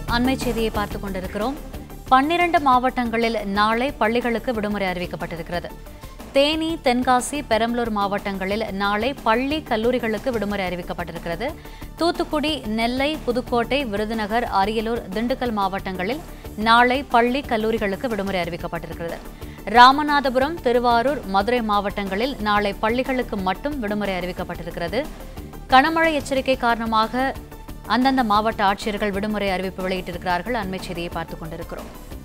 அண்மை செய்தியை பார்த்துக் கொண்டிருக்கிறோம் பன்னிரண்டு மாவட்டங்களில் நாளை பள்ளிகளுக்கு விடுமுறை அறிவிக்கப்பட்டிருக்கிறது தேனி தென்காசி பெரம்பலூர் மாவட்டங்களில் நாளை பள்ளி கல்லூரிகளுக்கு விடுமுறை அறிவிக்கப்பட்டிருக்கிறது தூத்துக்குடி நெல்லை புதுக்கோட்டை விருதுநகர் அரியலூர் திண்டுக்கல் மாவட்டங்களில் நாளை பள்ளி கல்லூரிகளுக்கு விடுமுறை அறிவிக்கப்பட்டிருக்கிறது ராமநாதபுரம் திருவாரூர் மதுரை மாவட்டங்களில் நாளை பள்ளிகளுக்கு மட்டும் விடுமுறை அறிவிக்கப்பட்டிருக்கிறது கனமழை எச்சரிக்கை காரணமாக அந்தந்த மாவட்ட ஆட்சியர்கள் விடுமுறை அறிவிப்பு வெளியிட்டிருக்கிறார்கள் அண்மை செய்தியை பார்த்துக் கொண்டிருக்கிறோம்